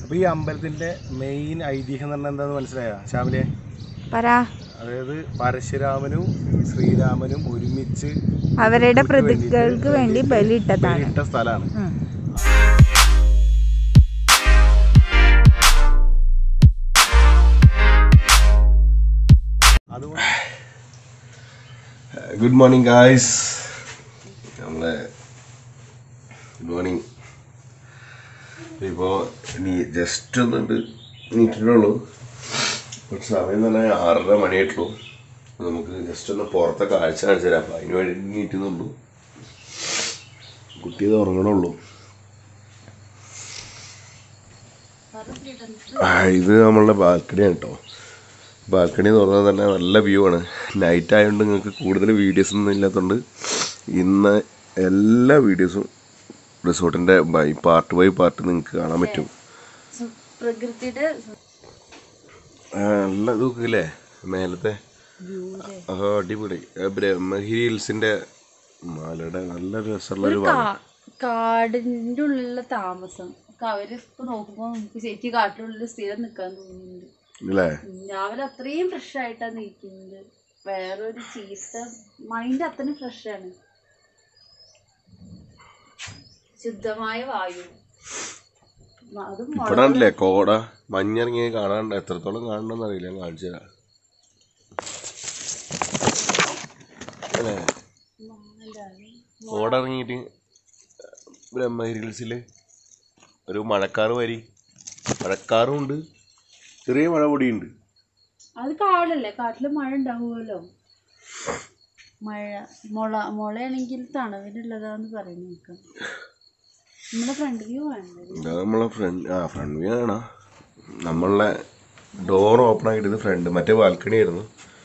അപ്പൊ ഈ അമ്പലത്തിന്റെ മെയിൻ ഐതിഹ്യം എന്ന് പറഞ്ഞാൽ എന്താന്ന് മനസ്സിലായോ ശ്യാമിലെ പറ അതായത് പരശുരാമനും ശ്രീരാമനും ഒരുമിച്ച് അവരുടെ പ്രതികൾക്ക് വേണ്ടി ബലിയിട്ടതാണ് ഇട്ട സ്ഥലമാണ് ഉം. അതുകൊണ്ട് ഗുഡ് മോർണിംഗ് ഗായ്സ് നമ്മളെ ഗുഡ് മോർണിംഗ് ഇപ്പോൾ നീ ജസ്റ്റ് ഒന്നുണ്ട് നീറ്റിട്ടുള്ളൂ പക്ഷെ സമയം തന്നെ ആറര മണിയായിട്ടുള്ളൂ അപ്പൊ നമുക്ക് ജസ്റ്റ് ഒന്ന് പുറത്തെ കാഴ്ച കാണിച്ചു തരാം അപ്പം അതിന് വേണ്ടി നീറ്റുന്നുള്ളൂ കുട്ടി ഇത് ഉറങ്ങണുള്ളൂ ആ, ഇത് നമ്മളുടെ ബാൽക്കണിയാണ് കേട്ടോ ബാൽക്കണി എന്ന് പറഞ്ഞാൽ തന്നെ നല്ല വ്യൂ ആണ് നൈറ്റ് ആയതുകൊണ്ട് നിങ്ങൾക്ക് കൂടുതൽ വീഡിയോസ് ഒന്നും ഇല്ലാത്തതുകൊണ്ട് ഇന്ന് എല്ലാ വീഡിയോസും റിസോർട്ടിൻ്റെ ബൈ പാർട്ട് ബൈ പാർട്ട് നിങ്ങൾക്ക് കാണാൻ പറ്റും പ്രകൃതിയുടെ ആ, നല്ല ഇതൊക്കെ മേലത്തെ ആ, അടിപൊളി ആ, ബ്രഹ്മഗിരി ഹിൽസിൻ്റെ മലയുടെ നല്ല രസമുള്ള ഒരു ഭാഗം കാടിന്റെ ഉള്ളിലുള്ള താമസം ഒക്കെ അവര് ഇപ്പൊ നോക്കുമ്പോ നമുക്ക് ശരിക്കും കാട്ടിനുള്ളിൽ സ്ഥിരം നിക്കാൻ തോന്നുന്നുണ്ട് അല്ലേ ഉം, രാവിലെ അത്രയും ഫ്രഷ് ആയിട്ടാ നിൽക്കുന്നത് വേറൊരു ചീത്ത മൈൻഡ് അത്രയും ഫ്രഷ് ആണ് ശുദ്ധമായ വായു അതും ഇവിടെ ആണല്ലേ കോട മഞ്ഞിറങ്ങി കാണാണ്ട് എത്രത്തോളം കാണണമെന്ന് അറിയില്ല ഞാൻ കാണിച്ചു തരാം അല്ലേ കോട ഇറങ്ങിയിട്ട് ബ്രഹ്മഗിരി ഹിൽസിൽ ഒരു മഴക്കാറ് വരി മഴക്കാറും ഉണ്ട് ചെറിയ മഴ പൊടിയുണ്ട് അത് കാടല്ലേ കാട്ടില് മഴ ഉണ്ടാവുമല്ലോ മഴ മുള മുളയാണെങ്കിൽ തണവിനുള്ളതാന്ന് പറയുന്നത് നമുക്ക് നമ്മുടെ ഫ്രണ്ട് വ്യൂ വേണ്ടത് ഇതാ നമ്മളെ ഫ്രണ്ട് ആ ഫ്രണ്ട് വ്യൂ ആണ് നമ്മളെ ഡോർ ഓപ്പൺ ആക്കിയിട്ട് ഇത് ഫ്രണ്ട് മറ്റേ ബാൽക്കണി ആയിരുന്നു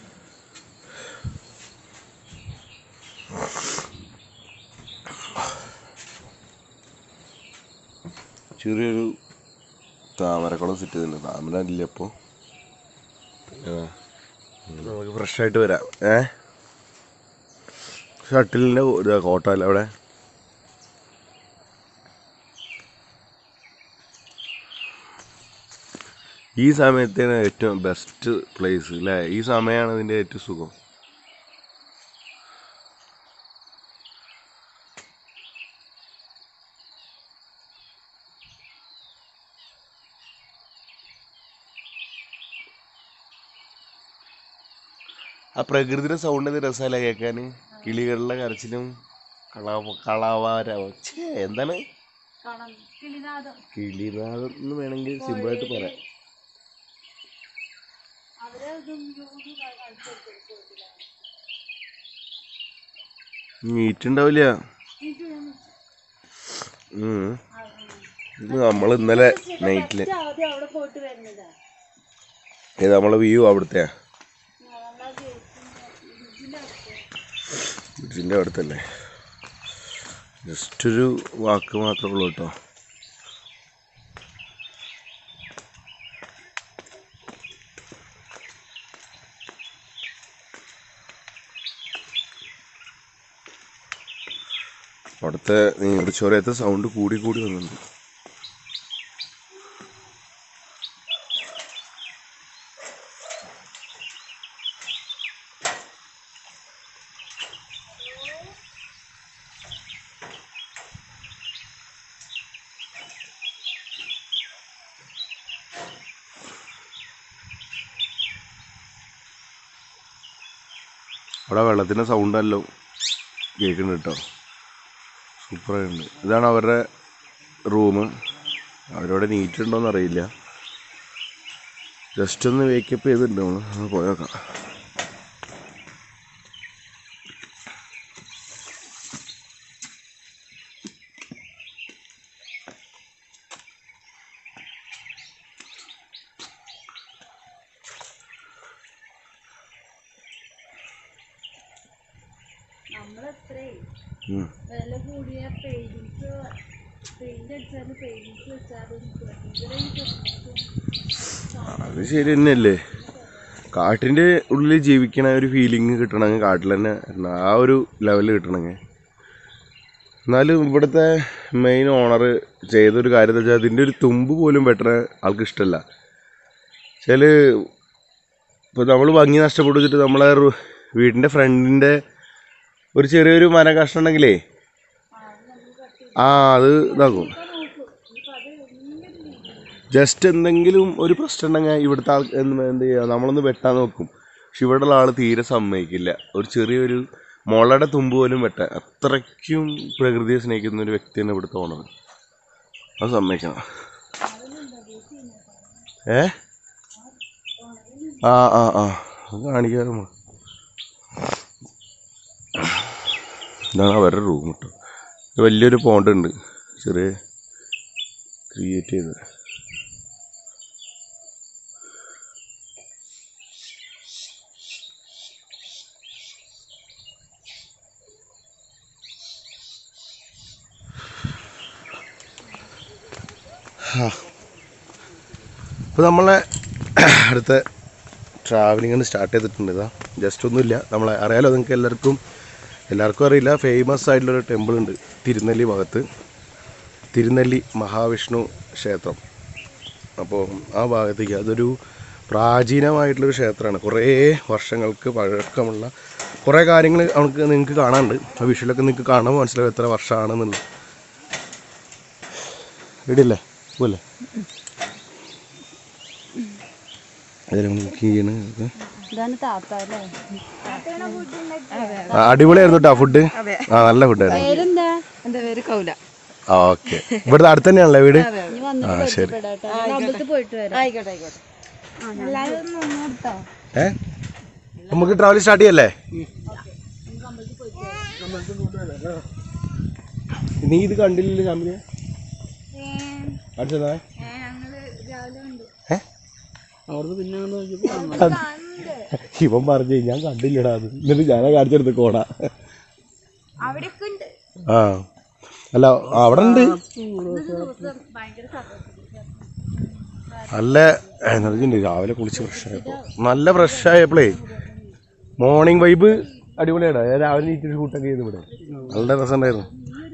ചെറിയൊരു താമരക്കുളം സെറ്റ് ചെയ്തിട്ടുണ്ട് താമര ഇല്ല ഇപ്പോൾ നമുക്ക് ഫ്രഷ് ആയിട്ട് വരാം ഏ ഷട്ടിലിൻ്റെ ഇതാ കോട്ടല്ല അവിടെ ഈ സമയത്താണ് ഏറ്റവും ബെസ്റ്റ് പ്ലേസ് അല്ലേ ഈ സമയമാണ് ഇതിൻ്റെ ഏറ്റവും സുഖം ആ പ്രകൃതിയുടെ സൗണ്ട് ഇത് രസമല്ല കേൾക്കാൻ കിളികളുടെ കരച്ചിലും കളവ കളവാര ഛേ, എന്താണ് കിളിനാദം കിളിനാദം എന്ന് വേണമെങ്കിൽ സിമ്പിളായിട്ട് പറയാം മീറ്റ് ഉണ്ടാവില്ല ഉം. ഇത് നമ്മൾ ഇന്നലെ നൈറ്റില് ആദ്യം അവിടെ പോയിട്ട് വരുന്നതാ ഇത് നമ്മളെ വ്യൂ അവിടുത്തെ ബ്രിഡ്ജിൻ്റെ അടുത്തല്ലേ ജസ്റ്റ് ഒരു വാക്ക് മാത്രമേ ഉള്ളൂ കേട്ടോ അവിടുത്തെ നീർച്ചോരത്തെ സൗണ്ട് കൂടി കൂടി വന്നിട്ടുണ്ട് അവിടെ വെള്ളത്തിൻ്റെ സൗണ്ട് അല്ലോ കേൾക്കുന്നുണ്ട് കേട്ടോ സൂപ്പറായിട്ടുണ്ട് ഇതാണ് അവരുടെ റൂം അവരവിടെ നീറ്റ് ഉണ്ടോയെന്ന് അറിയില്ല ജസ്റ്റ് ഒന്ന് വേക്കപ്പ് ചെയ്തിട്ടുണ്ട് നമ്മൾ ഒന്ന് പോയേക്കാം നമ്മളെത്രേ ഉം. വില കൂടിയ പെയിന്റ്സ് പെയിന്റ് അടിച്ചാലും പെയിന്റ്സ് വെച്ചാലും ഭയങ്കര ഈ പ്രശ്നം അത് ശരി തന്നെയല്ലേ കാട്ടിൻ്റെ ഉള്ളിൽ ജീവിക്കണ ഒരു ഫീലിംഗ് കിട്ടണമെങ്കിൽ കാട്ടിൽ തന്നെ വരണം. ആ ഒരു ലെവലിൽ കിട്ടണമെങ്കിൽ എന്നാലും ഇവിടുത്തെ മെയിൻ ഓണർ ചെയ്തൊരു കാര്യം എന്ന് വെച്ചാൽ അതിൻ്റെ ഒരു തുമ്പ് പോലും വെട്ടണ ആൾക്ക് ഇഷ്ടമല്ല വെച്ചാൽ ഇപ്പോൾ നമ്മൾ ഭംഗി നഷ്ടപ്പെട്ടു വെച്ചിട്ട് നമ്മളെ റു- വീടിൻ്റെ ഫ്രണ്ടിൻ്റെ ഒരു ചെറിയൊരു മര കഷ്ണം ഉണ്ടെങ്കിലേ ആ അത് ഇതാക്കും ജസ്റ്റ് എന്തെങ്കിലും ഒരു പ്രശ്നം ഉണ്ടെങ്കിൽ ഇവിടുത്തെ ആൾ എന്ത് എന്ത് ചെയ്യുക നമ്മളൊന്ന് വെട്ടാൻ നോക്കും പക്ഷെ ഇവിടെയുള്ള ആൾ തീരെ സമ്മതിക്കില്ല ഒരു ചെറിയൊരു മുളയുടെ തുമ്പ് പോലും വെട്ടാൻ അത്രയ്ക്കും പ്രകൃതിയെ സ്നേഹിക്കുന്ന ഒരു വ്യക്തിയാണ് ഇവിടുത്തെ ഓണർ അത് സമ്മതിക്കണം ഏ ആ ആ ആ അത് കാണിക്കാം നമ്മൾ ഇതാണ് അവരുടെ റൂം കേട്ടോ ഇത് വലിയൊരു പോണ്ട് ഉണ്ട് ചെറിയ ക്രിയേറ്റ് ചെയ്ത് ഇപ്പോൾ നമ്മളെ അടുത്ത ട്രാവലിംഗ് സ്റ്റാർട്ട് ചെയ്തിട്ടുണ്ട് ഇതാ ജസ്റ്റ് ഒന്നുമില്ല നമ്മളെ അറിയാലോ നിങ്ങൾക്ക് എല്ലാവർക്കും എല്ലാവർക്കും അറിയില്ല ഫേമസ് ആയിട്ടുള്ളൊരു ടെമ്പിൾ ഉണ്ട് തിരുനെല്ലി ഭാഗത്ത് തിരുനെല്ലി മഹാവിഷ്ണു ക്ഷേത്രം അപ്പോൾ ആ ഭാഗത്തേക്ക് അതൊരു പ്രാചീനമായിട്ടുള്ളൊരു ക്ഷേത്രമാണ് കുറേ വർഷങ്ങൾക്ക് പഴക്കമുള്ള കുറേ കാര്യങ്ങൾ നമുക്ക് നിങ്ങൾക്ക് കാണാനുണ്ട് ആ വിഷയിലൊക്കെ നിങ്ങൾക്ക് കാണാൻ മനസ്സിലാവും എത്ര വർഷമാണെന്നുള്ളത് ഇടില്ലേ പോലെ അതിൽ ബുക്ക് ചെയ്യണ ഇതാണ് താത്ത അല്ലേ അടിപൊളിയായിരുന്നു കേട്ടോ ഫുഡ് ആ നല്ല ഫുഡായിരുന്നു പേരെന്താ എൻ്റെ പേര് കൗല ആ ഓക്കെ ഇവിടുത്തെ അടുത്ത് തന്നെയാണല്ലേ വീട് ഇനി വന്നിട്ട് ആ ശരി പരിചയപ്പെടാട്ടോ ഞാൻ അമ്പലത്തിൽ പോയിട്ട് വരാം ആയിക്കോട്ടെ ആയിക്കോട്ടെ എല്ലാവരും ഒന്ന് ഒന്നെടുത്തോ ഏ നമുക്ക് ട്രാവൽ സ്റ്റാർട്ട് ചെയ്യല്ലേ നീ ഇത് കണ്ടില്ലല്ലോ ചാമ്പിനെ കാണിച്ചതാ ഇവൻ പറഞ്ഞു ഞാൻ കണ്ടില്ലടാ അത് എന്നിട്ട് ഞാനാ കാണിച്ചെടുത്ത് കോടാ അവിടെയൊക്കെ ഉണ്ട് ആ അല്ല ആ, അവിടെ ഉണ്ട് നല്ല എനർജി ഉണ്ട് രാവിലെ കുളിച്ച് ഫ്രഷ് ആയപ്പോ നല്ല ഫ്രഷ് ആയപ്പോഴേ മോർണിംഗ് വൈബ് അടിപൊളിയാണ് ഞാൻ രാവിലെ നീറ്റിട്ട് ഷൂട്ടൊക്കെ ചെയ്തു ഇവിടെ നല്ല രസമുണ്ടായിരുന്നു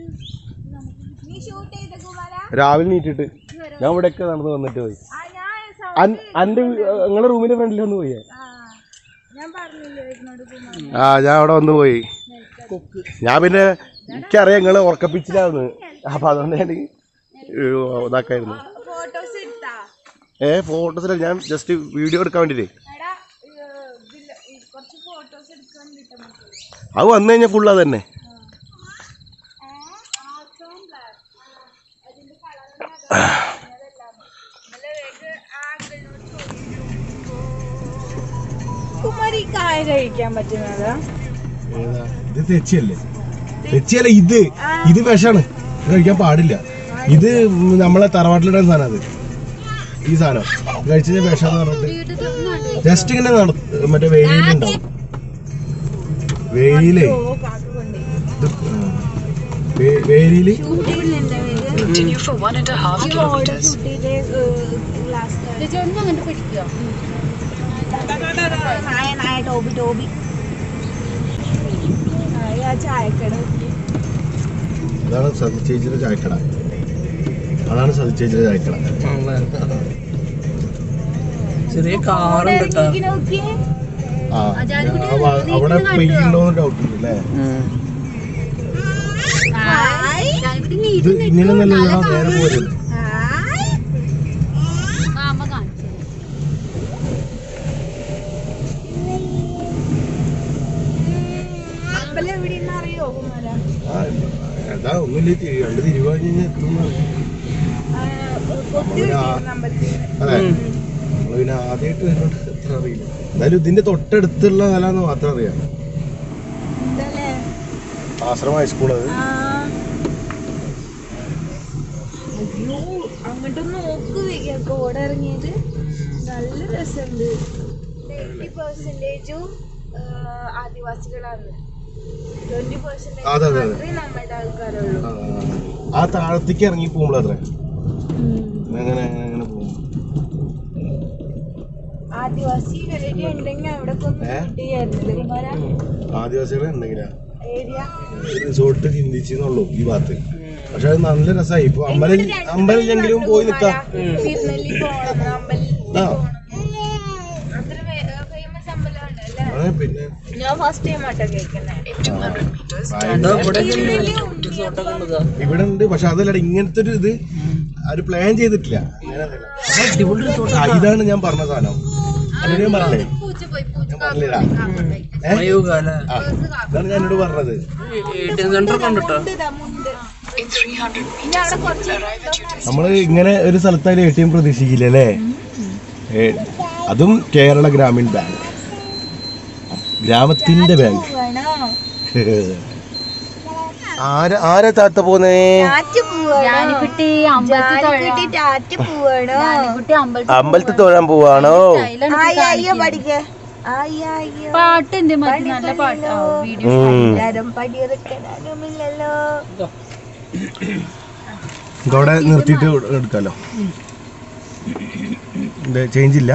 രാവിലെ നീറ്റിട്ട് ഞാൻ ഇവിടെയൊക്കെ നടന്ന് വന്നിട്ട് പോയി അന്റെ നിങ്ങളുടെ റൂമിന്റെ ഫ്രണ്ടിൽ വന്ന് പോയേ ആ ഞാൻ അവിടെ വന്ന് പോയി ഞാൻ പിന്നെ എനിക്കറിയാം നിങ്ങള് ഉറക്കപ്പിച്ചിലാന്ന് അപ്പൊ അതുകൊണ്ട് ഞാൻ ഇതാക്കായിരുന്നു ഫോട്ടോസ് എടുത്താ ഏ ഫോട്ടോസില ഞാൻ ജസ്റ്റ് വീഡിയോ എടുക്കാൻ വേണ്ടിട്ടേ എടാ ഇതില് കുറച്ച് ഫോട്ടോസ് എടുക്കാൻ കിട്ടും അത് വന്നു കഴിഞ്ഞാൽ ഫുള്ള് അത് തന്നെ കുമാരി കായ കഴിക്കാൻ പറ്റുന്നതാ ഇത് തെച്ചിയല്ലേ തെച്ചിയല്ല ഇത് ഇത് വിഷാണ് ഇത് കഴിക്കാൻ പാടില്ല ഇത് നമ്മളെ തറവാട്ടിലിടാൻ സാധനം അത് ഈ സാധനം ഇത് കഴിച്ചു കഴിഞ്ഞാൽ വിഷാന്ന് പറഞ്ഞിട്ട് ജസ്റ്റ് ഇങ്ങനെ നട മറ്റേ വെയിലുണ്ടാവും വെയിലേ ഇത് വേ- വേലിയില് ചേച്ചി ഒന്ന് അങ്ങോട്ട് പിടിക്കുക നായ നായ ടോബി ടോബി ആ ചായക്കട അതാണ് സതി ചേച്ചിയുടെ ചായക്കട അതാണ് സതി ചേച്ചിയുടെ ചായക്കട ചെറിയ കാറുണ്ട് കേട്ടോ നോക്കിയേ ആ ആ ഭാ- അവിടെ പെയ്യുണ്ടോന്ന് ഡൗട്ട് ഉണ്ട് അല്ലേ ഇത് ഇങ്ങനെ നല്ല നേരെ പോലെ ആ അമ്മ കാണിച്ചു അമ്പലം എവിടെയെന്ന് അറിയോ കുമാര ആ എന്താ ഒന്നുമില്ല തിരി- രണ്ട് തിരുവാ കഴിഞ്ഞാൽ എത്തുന്ന കൊത്തി വിളിക്കുന്ന അമ്പലത്തിൽ അതെ നമ്മള് പിന്നെ ആദ്യമായിട്ട് വരുന്നുണ്ട് എത്ര അറിയില്ല എന്തായാലും ഇതിന്റെ തൊട്ടടുത്തുള്ള സ്ഥലമാണെന്ന് മാത്രം അറിയാം ഇതല്ലേ ആശ്രമ ഹൈസ്കൂൾ അത് ആ. അയ്യോ അങ്ങോട്ട് നോക്ക് വയ്യ കോടെ ഇറങ്ങിയത് നല്ല രസമുണ്ട് എയ്റ്റി പെർസെൻറ്റേജും ആദിവാസികളാണ് ട്വന്റി പെർസെൻറ്റേജ് അതെ, അതെ, അതെ. മാത്രമേ നമ്മുടെ ആൾക്കാരുള്ളൂ ആ, ആ താഴത്തേക്ക് ഇറങ്ങി പോകുമ്പോൾ അത്ര അങ്ങനെ അങ്ങനെ അങ്ങനെ പോകും ആദിവാസി കമ്മ്യൂണിറ്റി ഉണ്ടെങ്കിൽ അവിടെ കൊന്നു ഏ? കിട്ടിയായിരുന്നില്ല കുമാര ആദിവാസികളെ ഉണ്ടെങ്കിലാ ഏരിയ റിസോർട്ട് ചിന്തിച്ചെന്നുള്ളൂ ഈ ഭാഗത്ത് പക്ഷെ അത് നല്ല രസമായി ഇപ്പൊ അമ്പലം അമ്പലമില്ലെങ്കിലും പോയി നിക്കാം തിരുനെല്ലി പോണം അമ്പലത്തിൽ ആ അത്ര ഫേമസ് അമ്പലമാണ് അല്ലേ ആ, പിന്നെ ഞാൻ ഫസ്റ്റ് ടൈം ആട്ടോ കേൾക്കുന്നത് അതോ ഇവിടെ റിസോർട്ടൊക്കെ ഉള്ളതാ ഇവിടെ ഉണ്ട് പക്ഷെ അതല്ല ഇങ്ങനത്തെ ഒരു ഇത് അവര് പ്ലാൻ ചെയ്തിട്ടില്ല അങ്ങനെ അതല്ല. അടിപൊളി റിസോർട്ട് ആ, ഇതാണ് ഞാൻ പറഞ്ഞ സാധനം അതിന് ഞാൻ പറഞ്ഞേ ഞാൻ പറഞ്ഞില്ല ഏ മയൂക അല്ലേ ആ ഇതാണ് ഞാൻ എന്നോട് പറഞ്ഞത് എ ടി എം സെന്റർ ഒക്കെ ഉണ്ട് കേട്ടോ മുണ്ട് ഇനി അവിടെ കുറച്ച് നമ്മള് ഇങ്ങനെ ഒരു സ്ഥലത്തായാലും എ ടി എം പ്രതീക്ഷിക്കില്ല അല്ലേ ഏ, അതും കേരള ഗ്രാമീൺ ബാങ്ക് ഗ്രാമത്തിന്റെ ബാങ്ക് ആരാ ആരാ താത്ത പോന്നേ ടാറ്റ് പോവാണോ ജാനിക്കുട്ടി അമ്പലത്തിൽ ജാനിക്കുട്ടി ടാറ്റ് പോവാണോ ജാനിക്കുട്ടി അമ്പലത്തിൽ അമ്പലത്തിൽ തൊഴാൻ പോവാണോ സ്റ്റൈലാണ് ആയി അയ്യോ പഠിക്ക ആയി അയ്യോ പാട്ടുണ്ട് മറ്റേ നല്ല പാട്ട് ആ, വീഡിയോ എല്ലാരും പടിയെടുക്കാനുമില്ലല്ലോ അവിടെ നിർത്തിയിട്ട് എടുക്കാലോ ചേഞ്ച് ഇല്ല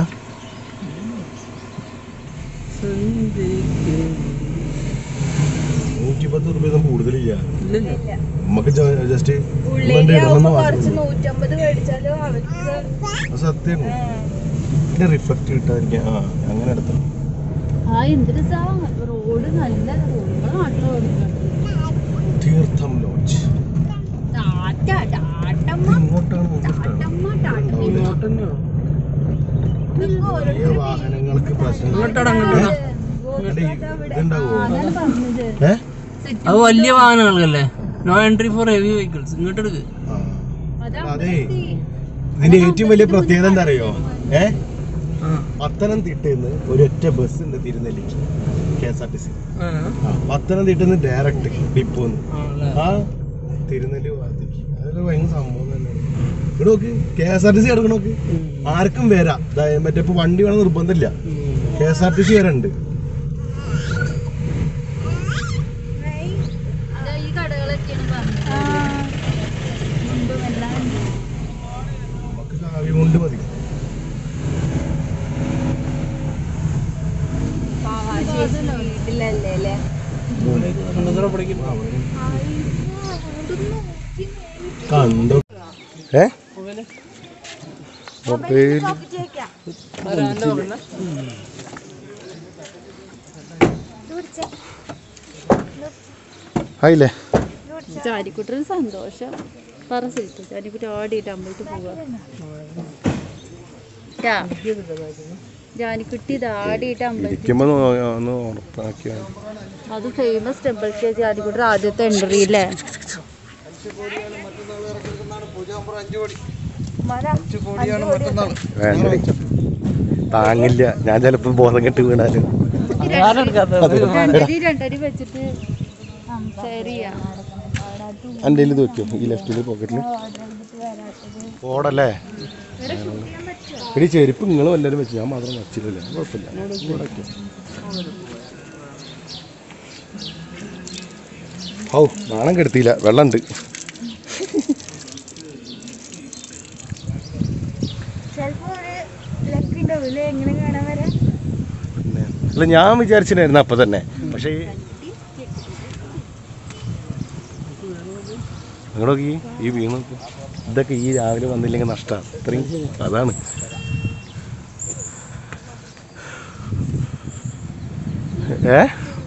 നൂറ്റിപ്പത്ത് റുപ്യ കൂടുതലില്ല ഇല്ലില്ല നമുക്ക് ജസ്റ്റ് ഉള്ളിലാവുമ്പോ കുറച്ച് നൂറ്റമ്പത് മേടിച്ചാലും അവർക്ക് സത്യമാണ് പിന്നെ റിഫ്ലക്ട് കിട്ടാതിരിക്കാൻ ആ അങ്ങനെ എടുത്തു ആ എന്ത് രസാ റോഡ് നല്ല റോഡുകളെ നാട്ടിൽ ഓടുന്നുണ്ട് തീർത്ഥം ലോഡ്ജ് ടാറ്റ ടാറ്റമ്മ ഇങ്ങോട്ടാണ് മുമ്പിട്ടാണ് ടാറ്റമ്മ ടാറ്റ ഇങ്ങോട്ട് തന്നെയോ വലിയ വാഹനങ്ങൾക്ക് പ്രശ്നം ഇങ്ങോട്ടാണ് അങ്ങോട്ടാണ് ഇവിടെ ഇതുണ്ടാവോ ഞാൻ പറഞ്ഞത് ഏ അത് വലിയ വാഹനങ്ങൾക്കല്ലേ no entry for heavy vehicles ഇങ്ങോട്ട് എടുക്ക് ആ. അതെ ഇതിന്റെ ഏറ്റവും വലിയ പ്രത്യേകത എന്താ അറിയോ ഏ ആ പത്തനംതിട്ടയിൽ ഒരൊറ്റ ബസ് ഉണ്ട് തിരുനെല്ലിക്ക് K S R T C ആ പത്തനംതിട്ടയിൽ നിന്ന് ഡയറക്റ്റ് ഡിപ്പോന്ന് ആണല്ലേ ആ തിരുനെല്ലി ഭാഗത്തേക്ക് അതൊക്കെ ഭയങ്കര സംഭവം തന്നെയാണ് ഇവിടെ നോക്ക് K S R T C കിടക്കണ നോക്ക് ആർക്കും വരാം ദാ മറ്റേ ഇപ്പൊ വണ്ടി വേണം നിർബന്ധമില്ല K S R T C വരെ ഉണ്ട് ഈ കടകളൊക്കെയാണ് പറഞ്ഞത് നമുക്ക് കാവ്യ കൊണ്ട് മതി വീട്ടിലല്ലേ അല്ലേ കണ്ടത്ര പഠിക്കും കണ്ടു ഏ മൊബൈൽ ആയില്ലേ ചാരിക്കുട്ടൊരു സന്തോഷം പറ സിൽക്ക് ചാരിക്കുട്ടി ഓടിയിട്ട് അമ്പലത്തിൽ പോവാ ട്ടാ. ജാനിക്കുട്ടി ഇത് ആടിയിട്ട് അമ്പലത്തിൽ ഇരിക്കുമ്പോ ഒന്ന് ഉറപ്പാക്കിയാണ് അത് ഫേമസ് ടെമ്പിൾ കെ ജാനിക്കുട്ടി ആദ്യത്തെ എൻട്രി അല്ലേ വേണ്ടടി താങ്ങില്ല ഞാൻ ചിലപ്പോ ബോധം കെട്ട് വീണാല് രണ്ടടി രണ്ടടി വെച്ചിട്ട് ഷെയർ ചെയ്യാം എൻ്റെ ഇത് വെക്കും ഈ ലെഫ്റ്റില് പോക്കറ്റില് ഓടല്ലേ ഇനി ചെരുപ്പ് നിങ്ങൾ എല്ലാവരും വെച്ചു ഞാൻ മാത്രം വെച്ചില്ലല്ലേ കുഴപ്പമില്ല ഇവിടെ വെക്കാം. ഔ നാണം കെടുത്തിയില്ല വെള്ളമുണ്ട് ചിലപ്പോ ഒരു ലക്ക് ഉണ്ടാവില്ലേ എങ്ങനെ കാണാൻ വരാം പിന്നെ അല്ല ഞാൻ വിചാരിച്ചിട്ടായിരുന്നു അപ്പം തന്നെ പക്ഷേ നിങ്ങൾ നോക്കി ഈ വീണ് നോക്ക്. ഇതൊക്കെ ഈ രാവിലെ വന്നില്ലെങ്കിൽ നഷ്ടമാണ് ഇത്രയും അതാണ് ഏ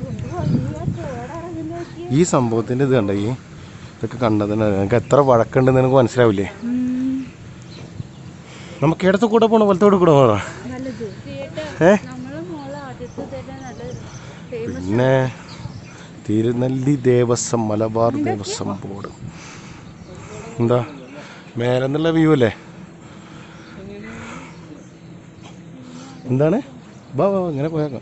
ഈ സംഭവത്തിൻ്റെ ഇത് കണ്ട ഈ ഇതൊക്കെ കണ്ടതിന് നിങ്ങൾക്ക് എത്ര വഴക്കുണ്ടെന്ന് എനിക്ക് മനസ്സിലാവില്ലേ നമുക്ക് ഇടത്ത് കൂടെ പോണോ വലത്തോടെ കൂടെ പോണോ ഏ നമ്മളെ മോളെ ആദ്യത്തെ തന്നെ നല്ല പിന്നെ തിരുനെല്ലി ദേവസ്വം മലബാർ ദേവസ്വം ബോർഡ് എന്താ മേലെ നിന്നുള്ള വ്യൂ അല്ലേ എന്താണ് വാ വാ വാ, ഇങ്ങനെ പോയേക്കാം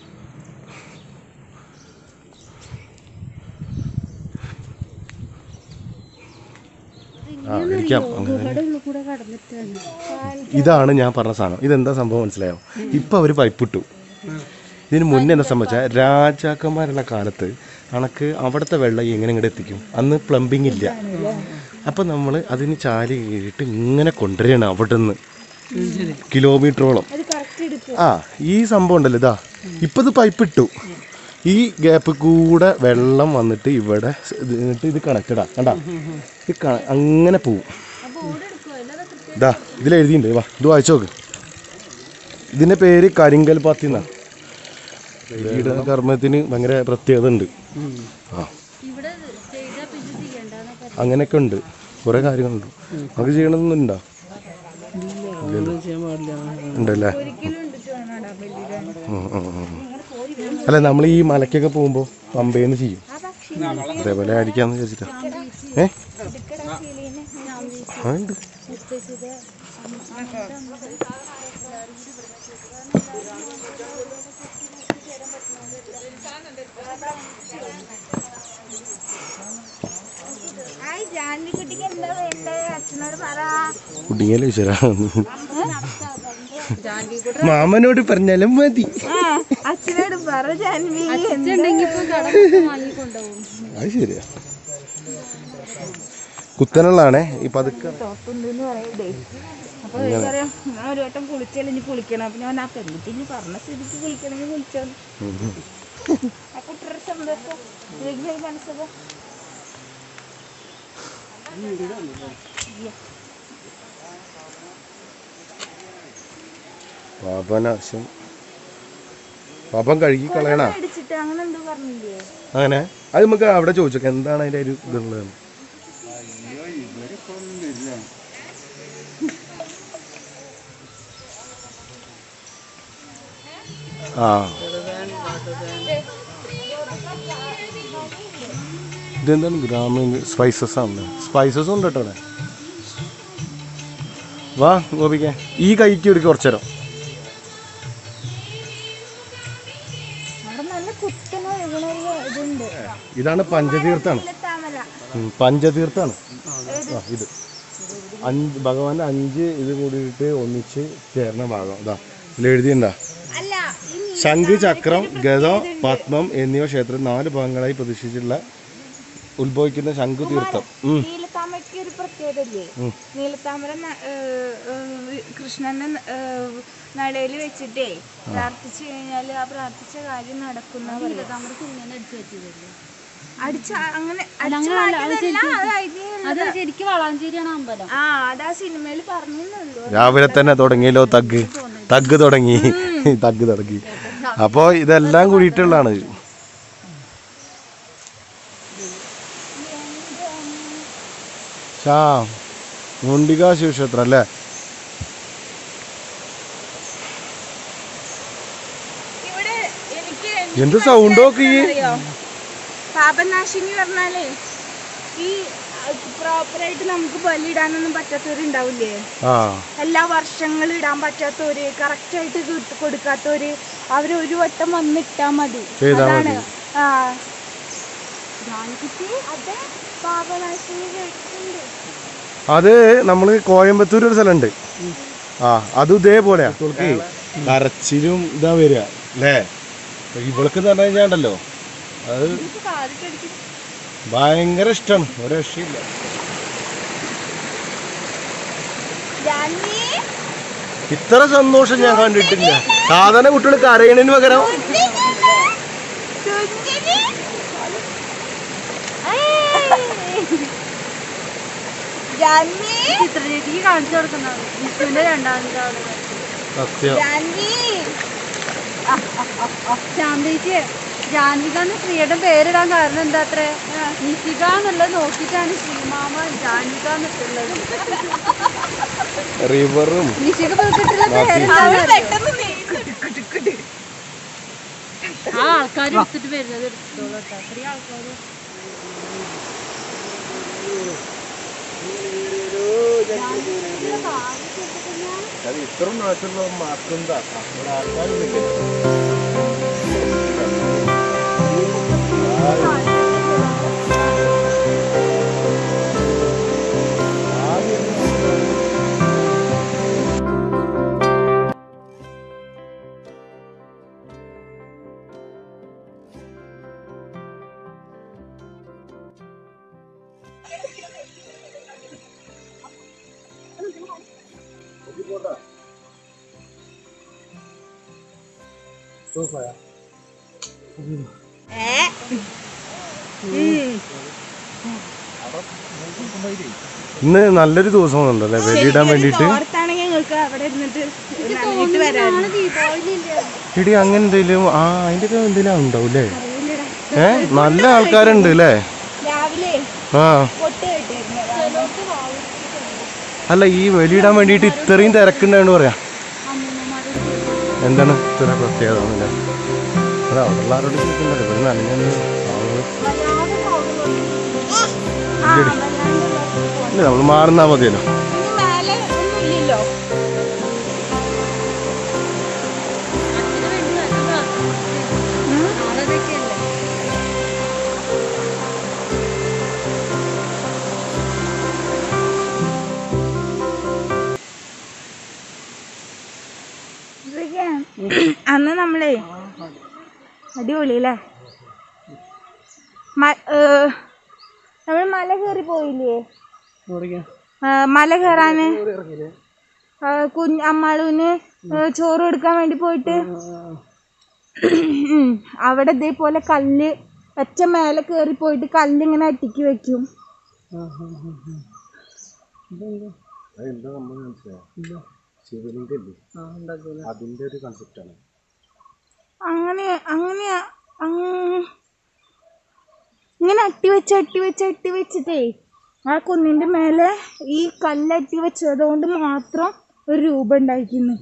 ആ ഇരിക്കാം അങ്ങനെ ഉള്ളിൽ കൂടെ കടന്നിട്ടാണ് ഇതാണ് ഞാൻ പറഞ്ഞ സാധനം ഇതെന്താ സംഭവം മനസ്സിലായോ ഇപ്പം അവർ പൈപ്പിട്ടു ഇതിന് മുന്നേ എന്താ സംഭവിച്ചാൽ രാജാക്കന്മാരുള്ള കാലത്ത് അണക്ക് അവിടുത്തെ വെള്ളം എങ്ങനെ ഇങ്ങോട്ട് എത്തിക്കും അന്ന് പ്ലംബിംഗ് ഇല്ല അപ്പം നമ്മൾ അതിന് ചാലി കീഴിട്ട് ഇങ്ങനെ കൊണ്ടുവരികയാണ് അവിടെ നിന്ന് കിലോമീറ്ററോളം ആ ഈ സംഭവം ഉണ്ടല്ലോ ഇതാ ഇപ്പം ഇത് പൈപ്പ് ഇട്ടു ഈ ഗ്യാപ്പ് കൂടെ വെള്ളം വന്നിട്ട് ഇവിടെ ഇത് എന്നിട്ട് ഇത് കണക്റ്റഡാ കണ്ടാ ഇത് ക- അങ്ങനെ പോവും ഇതാ ഇതിൽ എഴുതിയിട്ടുണ്ട് വാ ഇത് വായിച്ചു നോക്ക് ഇതിന്റെ പേര് കരിങ്കൽ പാത്തി എന്നാ വീട് കർമ്മത്തിന് ഭയങ്കര പ്രത്യേകത ഉണ്ട് ആ ഇവിടെ ചെയ്താൽ പിന്നെ ചെയ്യണ്ടെന്നൊക്കെ അങ്ങനെയൊക്കെ ഉണ്ട് കുറെ കാര്യങ്ങളുണ്ട് നമുക്ക് ചെയ്യണമെന്നൊന്നും ഉണ്ടോ ഒന്നും ചെയ്യാൻ പാടില്ല ഉണ്ടല്ലേ ഒരിക്കലും ഉണ്ടിട്ട് വേണം ഇടാൻ വലിയ ഉം, ഉം, ഉം. അല്ല നമ്മൾ ഈ മലക്കൊക്കെ പോകുമ്പോൾ പമ്പേന്ന് ചെയ്യും അതേപോലെ അടിക്കാന്ന് വിചാരിച്ചിട്ടാ ഏ ആ ഉണ്ട് ഹായ് ജാൻവിക്കുട്ടിക്ക് എന്താ വേണ്ടേ അച്ഛനോട് പറ കുട്ടിങ്ങല്ലേ ഈശ്വര മാമനോട് പറഞ്ഞാലും മതി ആ അച്ഛനോട് പറ ജാൻവി ഉണ്ടെങ്കിൽ ഇപ്പൊ കട വാങ്ങി കൊണ്ടുപോകും അത് ശരിയാ കുത്തനുള്ളതാണേ ഈ പതുക്കെ തോപ്പുണ്ടെന്ന് പറയണ്ടേ അപ്പൊ പറയാം ഞാൻ ഒരു വട്ടം കുളിച്ചാലും ഇനി കുളിക്കണം അപ്പൊ ഞാൻ ആ പെൺകുട്ടി ഇനി പറഞ്ഞ സ്ഥിതിക്ക് കുളിക്കണമെങ്കിൽ കുളിച്ചോ ആ കുട്ടിയുടെ സന്തോഷം ഇല്ലെങ്കിൽ ഒരു മനസ്സുഖം പാപനാശം പാപം കഴുകി കളയണ അടിച്ചിട്ട് അങ്ങനെ എന്തോ പറഞ്ഞില്ലേ അങ്ങനെ അത് നമുക്ക് അവിടെ ചോദിച്ചോക്കെ എന്താണ് അതിന്റെ ഒരു ഇതുള്ളത് ആ ഇതെന്താണ് ഗ്രാമീണ സ്പൈസസ് ആണ് സ്പൈസസ് ഉണ്ട് കേട്ടോ അവിടെ വാ ഗോപിക്ക ഈ കൈക്ക് എടുക്കുക കുറച്ചു നേരം അവിടെ നല്ല കുത്തന ഒഴുകണ ഒരു ഇതുണ്ട് ഇതാണ് പഞ്ചതീർത്ഥാണ് താമര ഉം, പഞ്ചതീർത്ഥാണ് ആ ഇത് അഞ്ച് ഭഗവാന്റെ അഞ്ച് ഇത് കൂടിയിട്ട് ഒന്നിച്ച് ചേർന്ന ഭാഗം ഇതാ ഇതിൽ എഴുതിയുണ്ടാ അല്ല ഈ നീ- ശംഖ് ചക്രം ഗതം പത്മം എന്നിവ ക്ഷേത്രം നാല് ഭാഗങ്ങളായി പ്രതിഷ്ഠിച്ചിട്ടുള്ള ഉത്ഭവിക്കുന്ന ശംഖു തീർത്ഥം ഉം. നീലത്താമരയ്ക്ക് ഒരു പ്രത്യേകത ഇല്ലേ നീലത്താമര ന- ഏഹ് ഏഹ് കൃഷ്ണനെ നടയിൽ വെച്ചിട്ടേ പ്രാർത്ഥിച്ചു കഴിഞ്ഞാല് ആ പ്രാർത്ഥിച്ച കാര്യം നടക്കുന്ന നമ്മുടെ കുഞ്ഞിനെ അടിച്ചു പറ്റിയതല്ലേ അടിച്ച അങ്ങനെ അടിച്ചു മാറ്റിയതല്ല അത് ഐതിഹ്യം അത് ശരിക്കും വളാഞ്ചേരിയാണ് അമ്പലം ആ അതാ സിനിമയിൽ പറഞ്ഞുള്ളൂ രാവിലെ തന്നെ തുടങ്ങിയല്ലോ തഗ് തഗ് തുടങ്ങി തഗ് തുടങ്ങി അപ്പോ ഇതെല്ലാം കൂടിയിട്ടുള്ളതാണ് ഷാ മുണ്ടിക ശിവക്ഷേത്രം അല്ലേ ഇവിടെ എനിക്ക് എന്ത് സൗണ്ട് നോക്കി അറിയോ പാപനാശിനി പറഞ്ഞാലേ ഈ പ്രോപ്പറായിട്ട് നമുക്ക് ബലിയിടാനൊന്നും പറ്റാത്തവരുണ്ടാവില്ലേ ആ എല്ലാ വർഷങ്ങളും ഇടാൻ പറ്റാത്തവര് കറക്റ്റ് ആയിട്ട് കിട്ട- കൊടുക്കാത്തവര് അവര് ഒരു വട്ടം വന്നിട്ടാ മതി ചെയ്താ അതാണ് മതി. ആ ജാനകിക്ക് അതെ പാപനാശിനി കേട്ടിട്ടുണ്ട് അത് നമ്മള് കോയമ്പത്തൂർ ഒരു സ്ഥലമുണ്ട് ആ അതും ഇതേപോലെയാ കരച്ചിലും ഇതാ വരിക അല്ലേ ഇവൾക്ക് എന്ന് പറഞ്ഞു കഴിഞ്ഞാൽ ഉണ്ടല്ലോ അത് ഭയങ്കര ഇഷ്ടമാണ് ഒരു രക്ഷയില്ല ജാൻവി ഇത്ര സന്തോഷം ഞാൻ കണ്ടിട്ടില്ല സാധാരണ കുട്ടികൾ കരയണതിന് പകരം കുഞ്ഞിന്. ഏയ്. ജാൻവി ചിത്രചേച്ചിക്ക് കാണിച്ചു കൊടുക്കുന്നത് വിഷുവിന്റെ രണ്ടാമത്തെ ആള് സത്യം ജാൻവി ശാന്തേച്ചി ജാൻവികാന്ന് സ്ത്രീയുടെ പേരിടാൻ കാരണം എന്താ അത്രേ നിശിക എന്നുള്ളത് നോക്കിയിട്ടാണ് ശ്രീമാമ ജാൻവിക എന്നിട്ടുള്ളത് റിവറും നിശിക പോയിട്ടുള്ള പേര് അവള് പെട്ടെന്ന് നീ- കുട് കുട് കുട്. ആ ആൾക്കാർ എടുത്തിട്ട് വരുന്നത് എടുത്തോളൂ കേട്ടോ അത്രയും ആൾക്കാർ ഇത്ര നാട്ടിലുള്ള മാറ്റം ഇന്ന് നല്ലൊരു ദിവസം ഉണ്ടല്ലേ വെടിയിടാൻ വേണ്ടിയിട്ട് ഓർത്താണെങ്കിൽ നിങ്ങൾക്ക് അവിടെ ഇരുന്നിട്ട് നന്നായിട്ട് വരാം ഇടി അങ്ങനെ എന്തെങ്കിലും ആ അതിന്റെ ഒക്കെ എന്തെങ്കിലും ഉണ്ടാവും അല്ലേ ഏ നല്ല ആൾക്കാരുണ്ട് അല്ലേ രാവിലെ ആ പൊട്ട് കിട്ടിയിരുന്നു അല്ല ഈ വെളിയിടാൻ വേണ്ടിയിട്ട് ഇത്രയും തിരക്കുണ്ടായെന്ന് പറയാം എന്താണ് ഇത്ര പ്രത്യേകത ഒന്നുമില്ല അത് അവിടെ ഉള്ള ആരോട് ചോദിക്കണ്ടല്ലോ ഇവിടെ നനഞ്ഞ ഇല്ല നമ്മൾ മാറുന്നാ മതിയല്ലോ മേലെ ഒന്നും ഇല്ലല്ലോ ഇതൊക്കെ അന്ന് നമ്മളേ അടിപൊളിയല്ലേ മ- ഏ, നമ്മൾ മല കയറി പോയില്ലേ ആ, മല കയറാന് ആ, കുഞ്ഞ് അമ്മാളൂന് ഏ, ചോറ് കൊടുക്കാൻ വേണ്ടി പോയിട്ട് ഉം. അവിടെ ഇതേപോലെ കല്ല് ഒറ്റ മേലെ കയറി പോയിട്ട് കല്ല് ഇങ്ങനെ അട്ടിക്ക് വെക്കും അതിന്റെ ഒരു കൺസെപ്റ്റാണ് അങ്ങനെ അങ്ങനെ അങ്- ഇങ്ങനെ അട്ടി വെച്ച് അട്ടി വെച്ച് അട്ടി വെച്ചിട്ടേ ആ കുന്നിന്റെ മേലെ ഈ കല്ല് അട്ടി വെച്ചതുകൊണ്ട് മാത്രം ഒരു രൂപം ഉണ്ടായിരിക്കുന്നു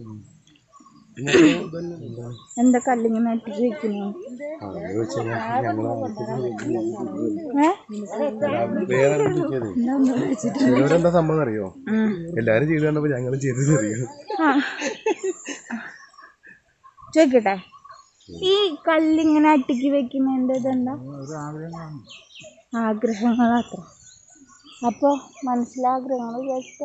എന്താ കല്ലിങ്ങനെ അട്ടിക്ക് വെക്കുന്നു ഏ? ചിലവരെന്താ സംഭവം അറിയോ എല്ലാരും ചെയ്ത് കണ്ടപ്പോ ഞങ്ങളും ചെയ്തത് അറിയോ ആ. ചോദിക്കട്ടെ ഈ കല്ലിങ്ങനെ അട്ടിക്ക് വെക്കുന്നതിന്റെ ഇതെന്താ ആഗ്രഹങ്ങളത്ര അപ്പൊ മനസ്സിലാഗ്രഹങ്ങൾ വിചാരിച്ചിട്ട്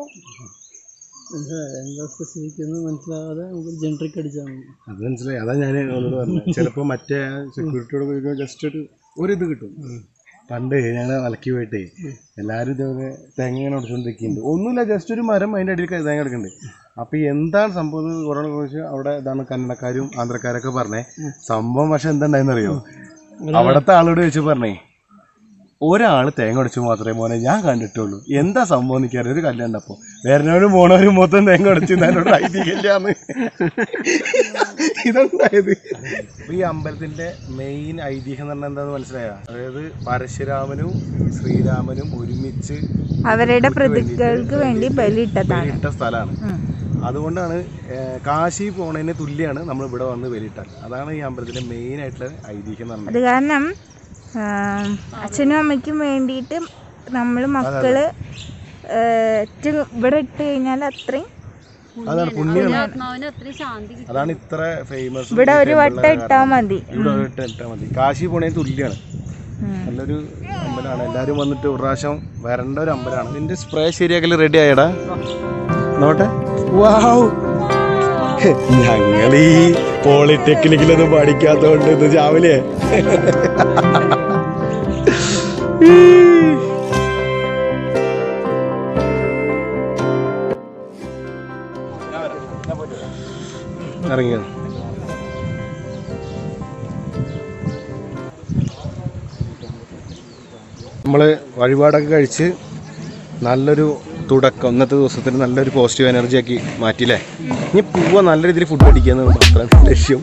എന്താ സ്പെസിഫിക് എന്ന് മനസ്സിലാവാതെ നമുക്ക് ജനറിക് അടിച്ചാൽ മതി അത് മനസ്സിലായി അതാ ഞാൻ ഒന്നോട് പറഞ്ഞത് ചിലപ്പോ മറ്റേ സെക്യൂരിറ്റിയോട് പോയി ജസ്റ്റ് ഒരു ഒരു ഇത് കിട്ടും പണ്ട് ഞങ്ങൾ അലക്കി പോയിട്ടേ എല്ലാവരും ഇതേപോലെ തേങ്ങ ഇങ്ങനെ ഉടച്ചുകൊണ്ടിരിക്കുന്നുണ്ട് ഒന്നുമില്ല ജസ്റ്റ് ഒരു മരം അതിൻ്റെ അടിയിൽ തേങ്ങ എടുക്കുന്നുണ്ട് അപ്പോൾ എന്താണ് സംഭവം എന്ന് കുറേ കുറിച്ച് അവിടെ ഇതാണ് കന്നഡക്കാരും ആന്ധ്രക്കാരൊക്കെ പറഞ്ഞേ സംഭവം പക്ഷെ എന്താണ്ടായെന്നറിയോ അവിടുത്തെ ആളോട് ചോദിച്ചു പറഞ്ഞേ ഒരാൾ തേങ്ങ ഉടച്ചു മാത്രമേ മോനെ ഞാൻ കണ്ടിട്ടുള്ളൂ എന്താ സംഭവം എനിക്കറിയാം ഒരു കല്യാണ്ടപ്പോൾ വേറെവരും പോണവരും മൊത്തം തേങ്ങ ഉടച്ചു എന്നോട് ഐതിഹ്യമില്ലാന്ന് ഇതുണ്ടായത് ഈ അമ്പലത്തിന്റെ മെയിൻ ഐതിഹ്യം എന്ന് പറഞ്ഞാൽ എന്താന്ന് മനസ്സിലായ അതായത് പരശുരാമനും ശ്രീരാമനും ഒരുമിച്ച് അവരുടെ പ്രതികൾക്ക് വേണ്ടി ബലിയിട്ടതാണ് ഇട്ട സ്ഥലമാണ് അതുകൊണ്ടാണ് ഏഹ്, കാശി പോണതിന് തുല്യമാണ് നമ്മൾ ഇവിടെ വന്ന് ബലിയിട്ടാൽ അതാണ് ഈ അമ്പലത്തിന്റെ മെയിൻ ആയിട്ടുള്ള ഐതിഹ്യം എന്ന് പറഞ്ഞത് അത് കാരണം ആ, അച്ഛനും അമ്മയ്ക്കും വേണ്ടിയിട്ട് നമ്മൾ മക്കള് ആ, ഏറ്റവും ഇവിടെ ഇട്ട് കഴിഞ്ഞാൽ അത്രയും അതാണ് പുണ്യമാണ് ആത്മാവിന് അത്രയും ശാന്തി കിട്ടും അതാണ് ഇത്ര ഫേമസ് ഇവിടെ ഒരു വട്ടം ഇട്ടാൽ മതി ഇവിടെ ഒരു വട്ടം ഇട്ടാൽ മതി കാശി പോണതിന് തുല്യമാണ് നല്ലൊരു അമ്പലമാണ് എല്ലാവരും വന്നിട്ട് ഒരു പ്രാവശ്യം വരേണ്ട ഒരു അമ്പലമാണ് നിന്റെ സ്പ്രേ ശരിയാക്കൽ റെഡി ആയടാ നോട്ടെ വാവ് ഞങ്ങൾ ഈ പോളിടെക്നിക്കിലൊന്നും പഠിക്കാത്തോണ്ട് ഇത് രാവിലെ ഇറങ്ങിയത് നമ്മൾ വഴിപാടൊക്കെ കഴിച്ച് നല്ലൊരു തുടക്കം ഇന്നത്തെ ദിവസത്തിന് നല്ലൊരു പോസിറ്റീവ് എനർജി ആക്കി മാറ്റില്ലേ ഇനി പോവാ നല്ല രീതിയിൽ ഫുഡ് അടിക്കാന്ന് മാത്രം ലക്ഷ്യം